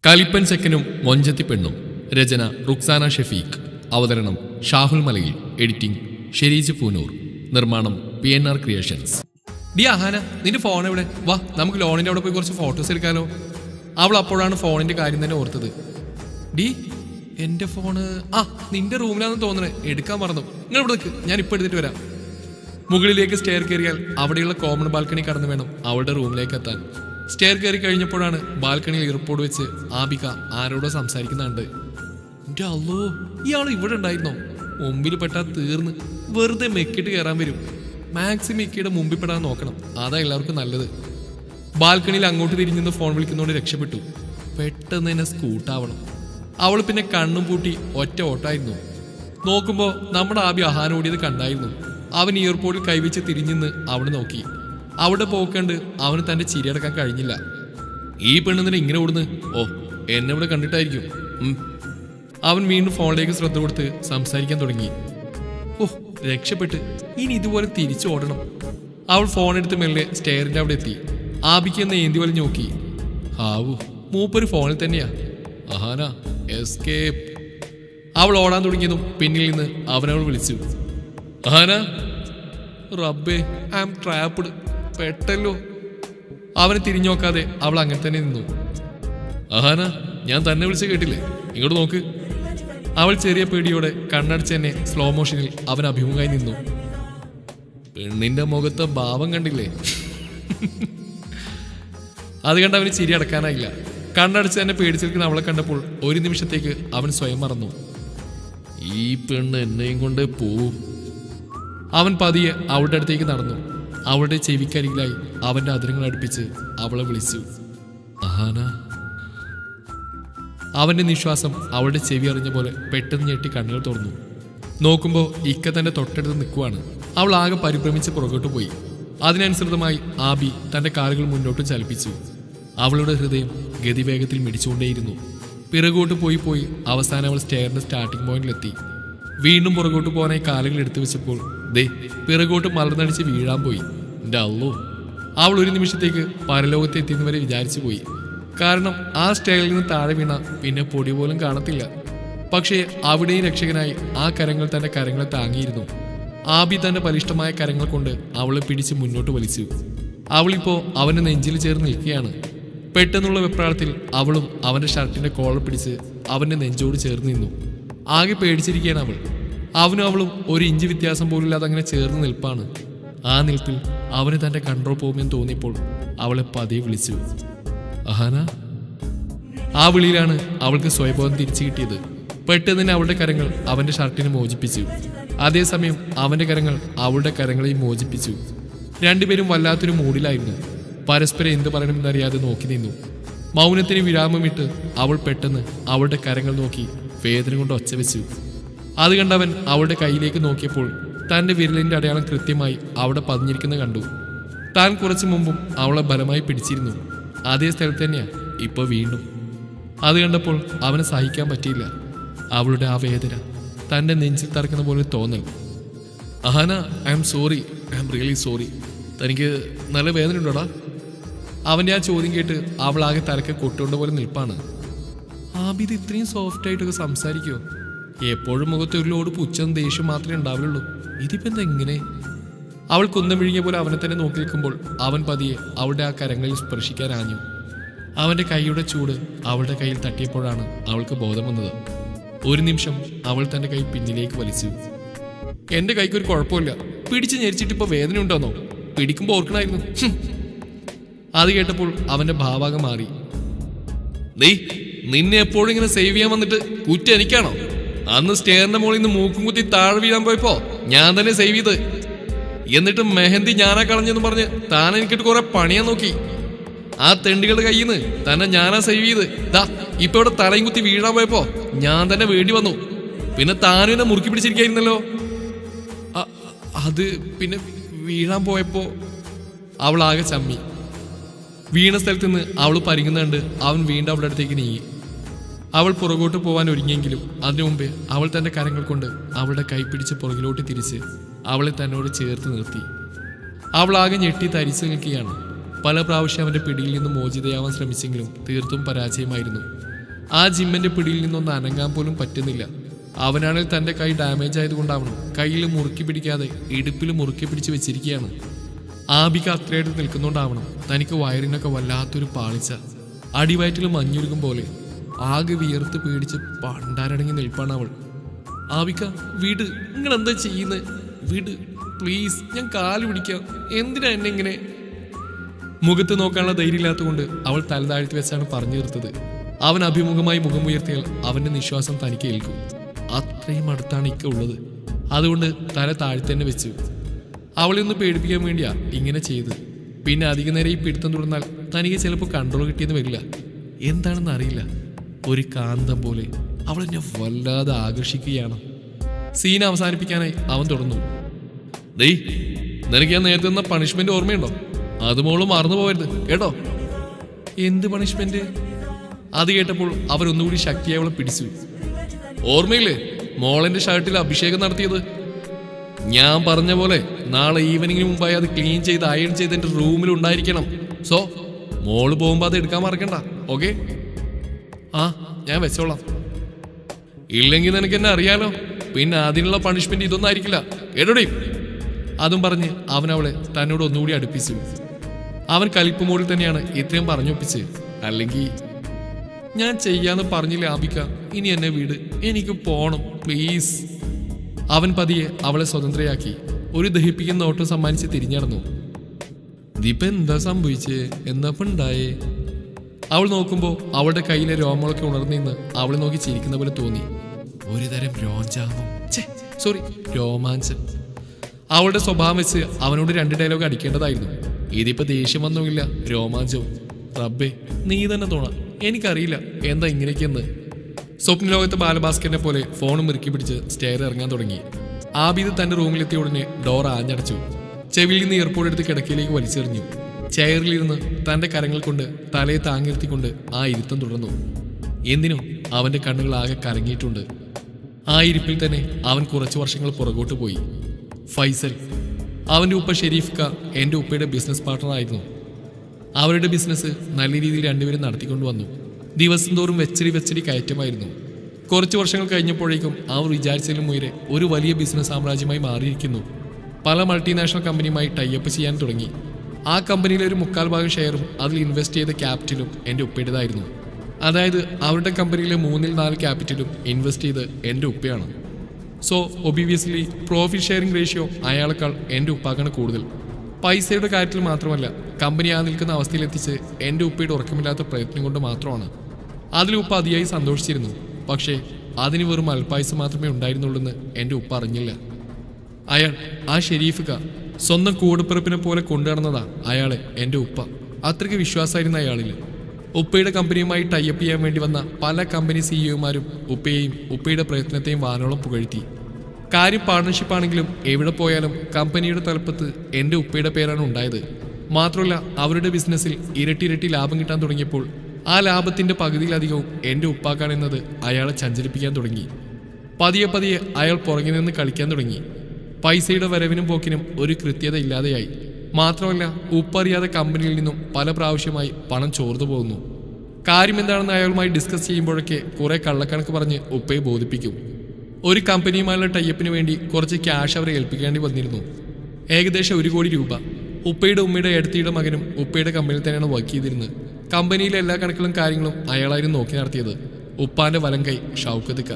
കലിപ്പൻ ചെക്കനും മൊഞ്ചത്തി പെണ്ണും രചന റുക്സാന ഷെഫീഖ് അവതരണം ഷാഹുൽ മലയിൽ എഡിറ്റിംഗ് ഷെരീജ് പൂനൂർ നിർമ്മാണം പി എൻ ആർ ക്രിയേഷൻസ് ഡി അഹാന നിന്റെ ഫോൺ എവിടെ വാ നമുക്ക് ലോണിന്റെ അവിടെ പോയി കുറച്ച് ഫോട്ടോസ് എടുക്കാലോ അവൾ അപ്പോഴാണ് ഫോണിന്റെ കാര്യം തന്നെ ഓർത്തത് ഡി എന്റെ ഫോണ് ആ നിന്റെ റൂമിലാണെന്ന് തോന്നണേ എടുക്കാൻ മറന്നു നിങ്ങൾ ഇവിടെ നിൽക്ക് ഞാൻ ഇപ്പൊ എടുത്തിട്ട് വരാം മുകളിലേക്ക് സ്റ്റെയർ കയറിയാൽ അവിടെയുള്ള കോമൺ ബാൽക്കണി കടന്നു വേണം അവളുടെ റൂമിലേക്ക് എത്താൻ സ്റ്റെയർ കയറി കഴിഞ്ഞപ്പോഴാണ് ബാൽക്കണിയിൽ ഇയർപോഡ് വെച്ച് ആബിക ആരോടോ സംസാരിക്കുന്നുണ്ട് എൻ്റെ അല്ലോ ഇയാൾ ഇവിടെ ഉണ്ടായിരുന്നോ മുമ്പിൽ പെട്ടാ തീർന്ന് വെറുതെ മെക്കിട്ട് കയറാൻ വരും മാക്സിമം ഇക്കയുടെ മുമ്പിൽ പെടാൻ നോക്കണം അതാ എല്ലാവർക്കും നല്ലത് ബാൽക്കണിയിൽ അങ്ങോട്ട് തിരിഞ്ഞു ഫോൺ വിളിക്കുന്നതുകൊണ്ട് രക്ഷപ്പെട്ടു പെട്ടെന്ന് തന്നെ സ്കൂട്ടാവണം അവൾ പിന്നെ കണ്ണും പൂട്ടി ഒറ്റ ഓട്ടായിരുന്നു നോക്കുമ്പോൾ നമ്മുടെ ആബി ആഹാരം ഓടിയത് കണ്ടായിരുന്നു അവൻ ഇയർപോർട്ടിൽ കൈവച്ച് തിരിഞ്ഞെന്ന് അവന് നോക്കി അവിടെ പോക്കണ്ട് അവന് തന്റെ ചിരിയടക്കാൻ കഴിഞ്ഞില്ല ഈ പെണ്ണെന്നിട്ട് ഇങ്ങനെ ഓടുന്നു ഓ എന്നെ ഇവിടെ കണ്ടിട്ടായിരിക്കും ഉം. അവൻ വീണ്ടും ഫോണിലേക്ക് ശ്രദ്ധ കൊടുത്ത് സംസാരിക്കാൻ തുടങ്ങി ഓ രക്ഷപ്പെട്ട് ഇനി ഇതുപോലെ തിരിച്ചു ഓടണം അവൾ ഫോൺ എടുത്ത് മെല്ലെ സ്റ്റെയറിന്റെ അവിടെ എത്തി ആബിക്ക് എന്ന് ഏന്തി വലിഞ്ഞു നോക്കി ഹാവു മൂപ്പൊരു ഫോണിൽ തന്നെയാ അഹാന എസ്കേപ്പ് അവൾ ഓടാൻ തുടങ്ങിയതും പിന്നിൽ നിന്ന് അവനവൾ വിളിച്ചു അഹാന റബ്ബേ ഐ ആം ട്രാപ്ഡ് പെട്ടല്ലോ അവനെ തിരിഞ്ഞു നോക്കാതെ അവൾ അങ്ങനെ തന്നെ നിന്നു അഹാന ഞാൻ തന്നെ വിളിച്ച് കേട്ടില്ലേ ഇങ്ങോട്ട് നോക്ക് അവൾ ചെറിയ പേടിയോടെ കണ്ണടച്ച് തന്നെ സ്ലോ മോഷനിൽ അവൻ അഭിമുഖമായി നിന്നു പെണ്ണിന്റെ മുഖത്തെ ഭാവം കണ്ടില്ലേ അത് കണ്ട് അവന് ചിരി അടക്കാനായില്ല കണ്ണടച്ച് തന്നെ പേടിച്ച് നിൽക്കുന്ന അവളെ കണ്ടപ്പോൾ ഒരു നിമിഷത്തേക്ക് അവൻ സ്വയം മറന്നു ഈ പെണ്ണ് എന്നെയും കൊണ്ട് പോവും അവൻ പതിയെ അവളുടെ അടുത്തേക്ക് നടന്നു അവളുടെ ചെവിക്കരികിലായി അവന്റെ അതിരങ്ങൾ അടുപ്പിച്ച് അവളെ വിളിച്ചു അഹാന അവന്റെ നിശ്വാസം അവളുടെ ചെവി അറിഞ്ഞ പോലെ പെട്ടെന്ന് ഞെട്ടി കണ്ണുകൾ തുറന്നു നോക്കുമ്പോൾ ഇക്ക തന്റെ തൊട്ടടുത്ത് നിൽക്കുവാണ് അവൾ ആകെ പരിഭ്രമിച്ച് പുറകോട്ട് പോയി അതിനനുസൃതമായി ആബി തന്റെ കാലുകൾ മുന്നോട്ട് ചലിപ്പിച്ചു അവളുടെ ഹൃദയം ഗതിവേഗത്തിൽ മിടിച്ചുകൊണ്ടേയിരുന്നു പിറകോട്ട് പോയി പോയി അവസാനം അവൾ സ്റ്റെയറിന്റെ സ്റ്റാർട്ടിംഗ് പോയിന്റിലെത്തി വീണ്ടും പുറകോട്ട് പോകാനായി കാലുകൾ എടുത്തു വെച്ചപ്പോൾ ദേ പിറകോട്ട് മലർന്നടിച്ച് വീഴാൻ പോയി എൻ്റെ അല്ലോ അവൾ ഒരു നിമിഷത്തേക്ക് പരലോകത്ത് എത്തിയെന്ന് വരെ വിചാരിച്ചു പോയി കാരണം ആ സ്റ്റേറിൽ നിന്ന് താഴെ വീണ പിന്നെ പൊടി പോലും കാണത്തില്ല പക്ഷേ അവിടെയും രക്ഷകനായി ആ കരങ്ങൾ തന്റെ കരങ്ങളെ താങ്ങിയിരുന്നു ആബി തന്റെ ബലിഷ്ഠമായ കരങ്ങൾ കൊണ്ട് അവളെ പിടിച്ച് മുന്നോട്ട് വലിച്ചു അവളിപ്പോ അവന്റെ നെഞ്ചിൽ ചേർന്ന് നിൽക്കുകയാണ് പെട്ടെന്നുള്ള വെപ്രാളത്തിൽ അവളും അവന്റെ ഷർട്ടിന്റെ കോളർ പിടിച്ച് അവന്റെ നെഞ്ചോട് ചേർന്ന് നിന്നു ആകെ പേടിച്ചിരിക്കുകയാണ് അവൾ അവനും അവളും ഒരു ഇഞ്ച് വ്യത്യാസം പോലില്ലാതെ അങ്ങനെ ചേർന്ന് നിൽപ്പാണ് ആ നിൽപ്പിൽ അവന് തന്റെ കൺട്രോൾ പോകുമെന്ന് തോന്നിയപ്പോൾ അവളെ പതിയെ വിളിച്ചു അഹാന ആ വിളിയിലാണ് അവൾക്ക് സ്വയബോധം തിരിച്ചു കിട്ടിയത് പെട്ടെന്ന് തന്നെ അവളുടെ കരങ്ങൾ അവന്റെ ഷർട്ടിനെ മോചിപ്പിച്ചു അതേസമയം അവന്റെ കരങ്ങൾ അവളുടെ കരങ്ങളെയും മോചിപ്പിച്ചു രണ്ടുപേരും വല്ലാത്തൊരു മൂഡിലായിരുന്നു പരസ്പരം എന്ത് പറയണമെന്നറിയാതെ നോക്കി നിന്നു മൗനത്തിന് വിരാമമിട്ട് അവൾ പെട്ടെന്ന് അവളുടെ കരങ്ങൾ നോക്കി വേദന കൊണ്ട് ഒച്ച വെച്ചു അത് കണ്ടവൻ അവളുടെ കയ്യിലേക്ക് നോക്കിയപ്പോൾ തന്റെ വിരലിന്റെ അടയാളം കൃത്യമായി അവിടെ പതിഞ്ഞിരിക്കുന്ന കണ്ടു താൻ കുറച്ചു മുമ്പും അവളെ ബലമായി പിടിച്ചിരുന്നു അതേ സ്ഥലത്ത് തന്നെയാ ഇപ്പൊ വീണ്ടും അത് കണ്ടപ്പോൾ അവന് സഹിക്കാൻ പറ്റിയില്ല അവളുടെ ആ വേദന തന്റെ നെഞ്ചിൽ തറക്കുന്ന പോലെ തോന്നൽ Ahana I am sorry I am really sorry തനിക്ക് നല്ല വേദന ഉണ്ടോടാ അവന്റെ ആ ചോദ്യം കേട്ട് അവൾ ആകെ തലക്കെ കൊട്ടുകൊണ്ട് പോലെ നിൽപ്പാണ് ആബിത് ഇത്രയും സോഫ്റ്റ് ആയിട്ടൊക്കെ സംസാരിക്കുമോ എപ്പോഴും മുഖത്ത് ഒരു ലോഡ് പുച്ഛം ദേഷ്യം മാത്രമേ ഉണ്ടാവുള്ളൂ ഇതിപ്പോ എന്താ എങ്ങനെ അവൾ കുന്തം വിഴുങ്ങിയ പോലെ അവനെ തന്നെ നോക്കി നിൽക്കുമ്പോൾ അവൻ പതിയെ അവളുടെ ആ കരങ്ങളിൽ സ്പർശിക്കാൻ ആഞ്ഞു അവന്റെ കൈയുടെ ചൂട് അവളുടെ കയ്യിൽ തട്ടിയപ്പോഴാണ് അവൾക്ക് ബോധം വന്നത് ഒരു നിമിഷം അവൾ തന്റെ കൈ പിന്നിലേക്ക് വലിച്ചു എന്റെ കൈക്ക് ഒരു കുഴപ്പമില്ല പിടിച്ച് ഞെരിച്ചിട്ട് ഇപ്പൊ വേദന ഉണ്ടോന്നോ പിടിക്കുമ്പോ ഓർക്കണായിരുന്നു ഹും. അത് കേട്ടപ്പോൾ അവന്റെ ഭാവാകം മാറി നീ നിന്നെ എപ്പോഴും ഇങ്ങനെ സേവ് ചെയ്യാൻ വന്നിട്ട് കുറ്റം എനിക്കാണോ അന്ന് സ്റ്റേറിന്റെ മുകളിൽ നിന്ന് മൂക്കും കുത്തി താഴെ വീഴാൻ പോയപ്പോ ഞാൻ തന്നെ സേവ് ചെയ്ത് എന്നിട്ട് മെഹന്തി ഞാനാ കളഞ്ഞെന്ന് പറഞ്ഞ് താൻ എനിക്കിട്ട് കുറെ പണിയാൻ നോക്കി ആ തെണ്ടികളുടെ കയ്യിൽ നിന്ന് തന്നെ ഞാനാ സേവ് ചെയ്ത് ദാ ഇപ്പൊ ഇവിടെ തലയും കുത്തി വീഴാൻ പോയപ്പോ ഞാൻ തന്നെ വേണ്ടി വന്നു പിന്നെ താനും എന്നെ മുറുക്കി പിടിച്ചിരിക്കായിരുന്നല്ലോ അ- അത് പിന്നെ വീഴാൻ പോയപ്പോ അവൾ ആകെ ചമ്മി വീണ സ്ഥലത്ത് നിന്ന് അവൾ പരിങ്ങുന്നുണ്ട് അവൻ വീണ്ടും അവളുടെ അടുത്തേക്ക് നീങ്ങി അവൾ പുറകോട്ട് പോവാൻ ഒരുങ്ങിയെങ്കിലും അതിനു മുമ്പേ അവൾ തന്റെ കരങ്ങൾ കൊണ്ട് അവളുടെ കൈ പിടിച്ച് പുറകിലോട്ട് തിരിച്ച് അവളെ തന്നോട് ചേർത്ത് നിർത്തി അവൾ ആകെ ഞെട്ടി തരിച്ചു നിൽക്കുകയാണ് പല പ്രാവശ്യം അവന്റെ പിടിയിൽ നിന്ന് മോചിതയാവാൻ ശ്രമിച്ചെങ്കിലും തീർത്തും പരാജയമായിരുന്നു ആ ജിമ്മന്റെ പിടിയിൽ നിന്നൊന്ന് അനങ്ങാൻ പോലും പറ്റുന്നില്ല അവനാണെങ്കിൽ തന്റെ കൈ ഡാമേജ് ആയതുകൊണ്ടാവണം കയ്യിൽ മുറുക്കി പിടിക്കാതെ ഇടുപ്പിൽ മുറുക്കി പിടിച്ച് വെച്ചിരിക്കുകയാണ് ആബിക്ക് അത്രയായിട്ട് നിൽക്കുന്നോണ്ടാവണം തനിക്ക് വയറിനൊക്കെ വല്ലാത്തൊരു പാളിച്ച അടിവയറ്റിൽ മഞ്ഞുരുക്കും പോലെ ആകെ വിയർത്ത് പേടിച്ച് പണ്ടാരടങ്ങി നിൽപ്പാണ് അവൾ ആബിക്ക വീട് നിങ്ങൾ എന്താ ചെയ്യുന്നത് വീട് പ്ലീസ് ഞാൻ കാല് പിടിക്കാം എന്തിനാ എന്നെ ഇങ്ങനെ മുഖത്ത് നോക്കാനുള്ള ധൈര്യമില്ലാത്തതുകൊണ്ട് അവൾ തല താഴ്ത്തി വെച്ചാണ് പറഞ്ഞു തീർത്തത് അവൻ അഭിമുഖമായി മുഖമുയർത്തിയാൽ അവന്റെ നിശ്വാസം തനിക്ക് ഏൽക്കും അത്രയും അടുത്താണ് ഇക്ക ഉള്ളത് അതുകൊണ്ട് തല താഴ്ത്തി തന്നെ വെച്ചു അവളെ ഒന്ന് പേടിപ്പിക്കാൻ വേണ്ടിയാ ഇങ്ങനെ ചെയ്ത് പിന്നെ അധിക നേരം ഈ പിടുത്തം തുടർന്നാൽ തനിക്ക് ചിലപ്പോൾ കൺട്രോൾ കിട്ടിയെന്ന് വരില്ല എന്താണെന്ന് അറിയില്ല ഒരു കാന്തം പോലെ അവൾ എന്നെ വല്ലാതെ ആകർഷിക്കുകയാണ് സീൻ അവസാനിപ്പിക്കാനായി അവൻ തുടർന്നു ഡേയ് നിനക്ക് ഞാൻ നേരത്തെ തന്ന പണിഷ്മെന്റ് ഓർമ്മയുണ്ടോ അത് മോള് മറന്നു പോകരുത് കേട്ടോ എന്ത് പണിഷ്മെന്റ് അത് കേട്ടപ്പോൾ അവരൊന്നുകൂടി ശക്തിയായി അവളെ പിടിച്ചു ഓർമ്മയില്ലേ മോളന്റെ ഷർട്ടിൽ അഭിഷേകം നടത്തിയത് ഞാൻ പറഞ്ഞ പോലെ നാളെ ഈവനിങ്ങിന് മുമ്പായി അത് ക്ലീൻ ചെയ്ത് അയൺ ചെയ്ത് എന്റെ റൂമിൽ ഉണ്ടായിരിക്കണം സോ മോള് പോകുമ്പോ അത് എടുക്കാൻ മറക്കണ്ട ഓക്കെ ആ ഞാൻ വെച്ചോളാം ഇല്ലെങ്കിൽ നിനക്ക് എന്നെ അറിയാലോ പിന്നെ അതിനുള്ള പണിഷ്മെന്റ് ഇതൊന്നും ആയിരിക്കില്ല കേട്ടോടി അതും പറഞ്ഞ് അവൻ അവളെ തന്നോട് ഒന്നുകൂടി അടുപ്പിച്ചു അവൻ കലിപ്പ് മോഡിൽ തന്നെയാണ് ഇത്രയും പറഞ്ഞൊപ്പിച്ച് അല്ലെങ്കിൽ ഞാൻ ചെയ്യാന്ന് പറഞ്ഞില്ല ആബിക്ക ഇനി എന്നെ വീട് എനിക്ക് പോണം പ്ലീസ് അവൻ പതിയെ അവളെ സ്വതന്ത്രയാക്കി ഒരു ദഹിപ്പിക്കുന്ന നോട്ടം സമ്മാനിച്ച് തിരിഞ്ഞടന്നു ദീപ എന്താ സംഭവിച്ചേ എന്താ ഉണ്ടായേ അവൾ നോക്കുമ്പോൾ അവളുടെ കയ്യിലെ രോമങ്ങളൊക്കെ ഉണർന്നിന്ന് അവളെ നോക്കി ചിരിക്കുന്ന പോലെ തോന്നി ഒരു തരം രോഞ്ചാമം സോറി രോമാഞ്ചം അവളുടെ സ്വഭാവം വെച്ച് അവനോട് രണ്ട് ഡയലോഗ് അടിക്കേണ്ടതായിരുന്നു ഇതിപ്പോ ദേഷ്യം വന്നുമില്ല രോമാഞ്ചവും റബ്ബേ നീ തന്നെ തോണ എനിക്കറിയില്ല എന്താ ഇങ്ങനെയൊക്കെയെന്ന് സ്വപ്ന ലോകത്തെ ബാലഭാസ്കറിനെ പോലെ ഫോണും ഇറുക്കി പിടിച്ച് സ്റ്റെയർ ഇറങ്ങാൻ തുടങ്ങി ആബിദ് തന്റെ റൂമിലെത്തിയ ഉടനെ ഡോർ ആഞ്ഞടച്ചു ചെവിയിൽ നിന്ന് എയർപോർട്ട് എടുത്ത് കിടക്കയിലേക്ക് വലിച്ചെറിഞ്ഞു ചെയറിലിരുന്ന് തന്റെ കരങ്ങൾ കൊണ്ട് തലയെ താങ്ങിർത്തിക്കൊണ്ട് ആ ഇരുത്തം തുടർന്നു എന്തിനും അവന്റെ കണ്ണുകൾ ആകെ കരങ്ങിയിട്ടുണ്ട് ആ ഇരിപ്പിൽ തന്നെ അവൻ കുറച്ചു വർഷങ്ങൾ പുറകോട്ട് പോയി ഫൈസൽ അവന്റെ ഉപ്പ ഷെരീഫ് ക എൻ്റെ ഉപ്പയുടെ ബിസിനസ് പാർട്ണർ ആയിരുന്നു അവരുടെ ബിസിനസ് നല്ല രീതിയിൽ രണ്ടുപേരും നടത്തിക്കൊണ്ടു വന്നു ദിവസം തോറും വെച്ചടി വെച്ചടി കയറ്റമായിരുന്നു കുറച്ച് വർഷങ്ങൾ കഴിഞ്ഞപ്പോഴേക്കും അവർ വിചാരിച്ചതിലും ഉയരെ ഒരു വലിയ ബിസിനസ് സാമ്രാജ്യമായി മാറിയിരിക്കുന്നു പല മൾട്ടിനാഷണൽ കമ്പനിയുമായി ടൈപ്പ് ചെയ്യാൻ തുടങ്ങി ആ കമ്പനിയിലെ ഒരു മുക്കാൽ ഭാഗം ഷെയറും അതിൽ ഇൻവെസ്റ്റ് ചെയ്ത ക്യാപിറ്റലും എൻ്റെ ഉപ്പയുടേതായിരുന്നു അതായത് അവരുടെ കമ്പനിയിലെ മൂന്നിൽ നാല് ക്യാപിറ്റലും ഇൻവെസ്റ്റ് ചെയ്ത് എൻ്റെ ഉപ്പയാണ് so obviously profit sharing ratio അയാളെക്കാൾ എൻ്റെ ഉപ്പാക്കാണ് കൂടുതൽ പൈസയുടെ കാര്യത്തിൽ മാത്രമല്ല കമ്പനി ആ നിൽക്കുന്ന അവസ്ഥയിലെത്തിച്ച് എൻ്റെ ഉപ്പയുടെ ഉറക്കമില്ലാത്ത പ്രയത്നം കൊണ്ട് മാത്രമാണ് അതിൽ ഉപ്പ അതിയായി സന്തോഷിച്ചിരുന്നു പക്ഷേ അതിന് വെറും അല്പായുസ് മാത്രമേ ഉണ്ടായിരുന്നുള്ളൂന്ന് എൻ്റെ ഉപ്പ അറിഞ്ഞില്ല അയാൾ ആ ഷെരീഫ് ക സ്വന്തം കൂടപ്പിറപ്പിനെ പോലെ കൊണ്ടുനടന്നതാ അയാളെ എൻ്റെ ഉപ്പ അത്രയ്ക്ക് വിശ്വാസമായിരുന്നു അയാളിൽ ഉപ്പയുടെ കമ്പനിയുമായി ടൈപ്പ് ചെയ്യാൻ വേണ്ടി വന്ന പല കമ്പനി സിഇഒമാരും ഉപ്പയെയും ഉപ്പയുടെ പ്രയത്നത്തെയും വാനോളം പുകഴ്ത്തി കാര്യം പാർട്ണർഷിപ്പ് ആണെങ്കിലും എവിടെ പോയാലും കമ്പനിയുടെ തലപ്പത്ത് എൻ്റെ ഉപ്പയുടെ പേരാണ് ഉണ്ടായത് മാത്രമല്ല അവരുടെ ബിസിനസ്സിൽ ഇരട്ടി ഇരട്ടി ലാഭം കിട്ടാൻ തുടങ്ങിയപ്പോൾ ആ ലാഭത്തിന്റെ പകുതിയിലധികവും എൻ്റെ ഉപ്പാക്കാണെന്നത് അയാളെ ചഞ്ചലിപ്പിക്കാൻ തുടങ്ങി പതിയെ പതിയെ അയാൾ പുറകിൽ നിന്ന് കളിക്കാൻ തുടങ്ങി പൈസയുടെ വരവിനും പോക്കിനും ഒരു കൃത്യത ഇല്ലാതെയായി മാത്രമല്ല ഉപ്പറിയാതെ കമ്പനിയിൽ നിന്നും പല പ്രാവശ്യമായി പണം ചോർന്നു പോകുന്നു കാര്യം എന്താണെന്ന് അയാളുമായി ഡിസ്കസ് ചെയ്യുമ്പോഴൊക്കെ കുറെ കള്ളക്കണക്ക് പറഞ്ഞ് ഉപ്പയെ ബോധിപ്പിക്കും ഒരു കമ്പനിയുമായുള്ള ടൈപ്പിന് വേണ്ടി കുറച്ച് ക്യാഷ് അവരെ ഏൽപ്പിക്കേണ്ടി വന്നിരുന്നു ഏകദേശം ഒരു കോടി രൂപ ഉപ്പയുടെ ഉമ്മയുടെ ഏടത്തിയുടെ മകനും ഉപ്പയുടെ കമ്പനിയിൽ തന്നെയാണ് വർക്ക് ചെയ്തിരുന്നത് കമ്പനിയിലെ എല്ലാ കണക്കുകളും കാര്യങ്ങളും അയാളായിരുന്നു നോക്കി നടത്തിയത് ഉപ്പാന്റെ വലം കൈ ഷൗക്കത്തിക്ക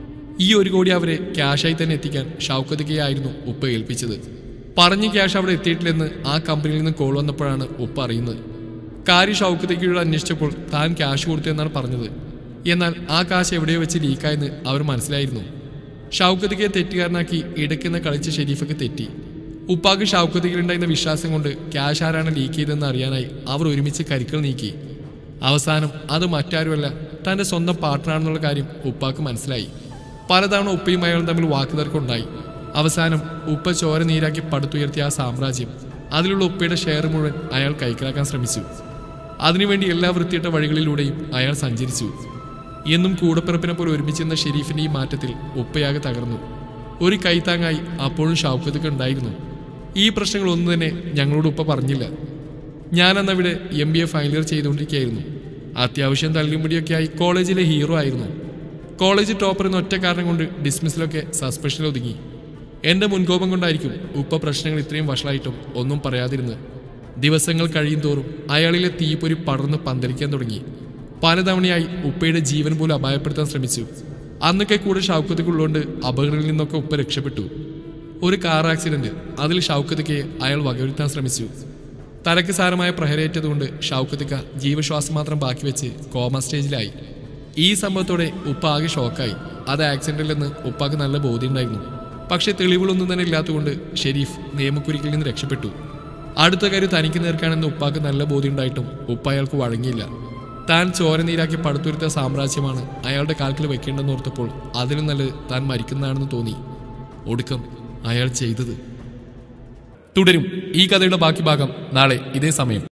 ഈ ഒരു കോടി അവരെ ക്യാഷായി തന്നെ എത്തിക്കാൻ ഷൗക്കത്തിക്കയായിരുന്നു ഉപ്പ ഏൽപ്പിച്ചത് പറഞ്ഞ് ക്യാഷ് അവിടെ എത്തിയിട്ടില്ലെന്ന് ആ കമ്പനിയിൽ നിന്ന് കോൾ വന്നപ്പോഴാണ് ഉപ്പ അറിയുന്നത് കാര്യം ഷൗക്കത്തിക്കയോട് അന്വേഷിച്ചപ്പോൾ താൻ ക്യാഷ് കൊടുത്തു എന്നാണ് പറഞ്ഞത് എന്നാൽ ആ കാശ് എവിടെയോ വെച്ച് ലീക്കായെന്ന് അവർ മനസ്സിലായിരുന്നു ഷൗക്കത്തിക്കയെ തെറ്റുകാരനാക്കി ഇടയ്ക്കുന്ന കളിച്ച ഷെരീഫൊക്കെ തെറ്റി ഉപ്പാക്ക് ഷൗക്കത്തിക്കുണ്ടായിരുന്ന വിശ്വാസം കൊണ്ട് ക്യാഷ് ആരാണ് ലീക്ക് ചെയ്തതെന്ന് അറിയാനായി അവർ ഒരുമിച്ച് കരിക്കൾ നീക്കി അവസാനം അത് മറ്റാരുമല്ല തന്റെ സ്വന്തം പാർട്ട്ണറാണെന്നുള്ള കാര്യം ഉപ്പാക്ക് മനസ്സിലായി പലതവണ ഉപ്പയും അയാളും തമ്മിൽ വാക്കുതർക്കമുണ്ടായി അവസാനം ഉപ്പ ചോര നീരാക്കി പടുത്തുയർത്തിയ ആ സാമ്രാജ്യം അതിലുള്ള ഉപ്പയുടെ ഷെയർ മുഴുവൻ അയാൾ കൈക്കലാക്കാൻ ശ്രമിച്ചു അതിനുവേണ്ടി എല്ലാ വൃത്തിയിട്ട വഴികളിലൂടെയും അയാൾ സഞ്ചരിച്ചു എന്നും കൂടപ്പിറപ്പിനെ പോലെ ഒരുമിച്ചിരുന്ന ഷെരീഫിന്റെ ഈ മാറ്റത്തിൽ ഉപ്പയാകെ തകർന്നു ഒരു കൈത്താങ്ങായി അപ്പോഴും ഷൗക്കത്തൊക്കെ ഉണ്ടായിരുന്നു ഈ പ്രശ്നങ്ങളൊന്നും തന്നെ ഞങ്ങളോട് ഉപ്പ പറഞ്ഞില്ല ഞാൻ അന്ന് അവിടെ M B A final year ചെയ്തുകൊണ്ടിരിക്കുകയായിരുന്നു അത്യാവശ്യം തള്ളിമുടിയൊക്കെയായി കോളേജിലെ ഹീറോ ആയിരുന്നു കോളേജ് ടോപ്പർ എന്ന ഒറ്റ കാരണം കൊണ്ട് ഡിസ്മിസിലൊക്കെ സസ്പെൻഷനിൽ ഒതുങ്ങി എന്റെ മുൻകോപം കൊണ്ടായിരിക്കും ഉപ്പ പ്രശ്നങ്ങൾ ഇത്രയും വഷളായിട്ടും ഒന്നും പറയാതിരുന്നത് ദിവസങ്ങൾ കഴിയും തോറും അയാളിലെ തീപ്പൊരി പടർന്ന് പന്തലിക്കാൻ തുടങ്ങി പലതവണയായി ഉപ്പയുടെ ജീവൻ പോലും അപായപ്പെടുത്താൻ ശ്രമിച്ചു അന്നൊക്കെ കൂടെ ഷൗക്കത്തക്കുള്ളതുകൊണ്ട് അപകടങ്ങളിൽ നിന്നൊക്കെ ഉപ്പ രക്ഷപ്പെട്ടു ഒരു കാർ ആക്സിഡന്റ് അതിൽ ഷൗക്കത്തയ്ക്ക് അയാൾ വകവരുത്താൻ ശ്രമിച്ചു തലയ്ക്ക് സാരമായ പ്രഹരേറ്റതുകൊണ്ട് ഷൗക്കത്തിക്ക ജീവശ്വാസം മാത്രം ബാക്കി വെച്ച് കോമ സ്റ്റേജിലായി ഈ സംഭവത്തോടെ ഉപ്പ ആകെ ഷോക്കായി അത് ആക്സിഡന്റിലെന്ന് ഉപ്പാക്ക് നല്ല ബോധ്യമുണ്ടായിരുന്നു പക്ഷെ തെളിവുകളൊന്നും തന്നെ ഇല്ലാത്തതുകൊണ്ട് ഷെരീഫ് നിയമക്കുരുക്കിൽ നിന്ന് രക്ഷപ്പെട്ടു അടുത്ത കാര്യം തനിക്ക് നേർക്കാണെന്ന് ഉപ്പാക്ക് നല്ല ബോധ്യമുണ്ടായിട്ടും ഉപ്പ അയാൾക്ക് വഴങ്ങിയില്ല താൻ ചോര നീരാക്കി പടുത്തുരുത്ത സാമ്രാജ്യമാണ് അയാളുടെ കാൽക്കിൽ വെക്കേണ്ടെന്ന് ഓർത്തപ്പോൾ അതിലും നല്ലത് താൻ മരിക്കുന്നതാണെന്ന് തോന്നി ഒടുക്കം അയാൾ ചെയ്തത് തുടരും ഈ കഥയുടെ ബാക്കി ഭാഗം നാളെ ഇതേ സമയം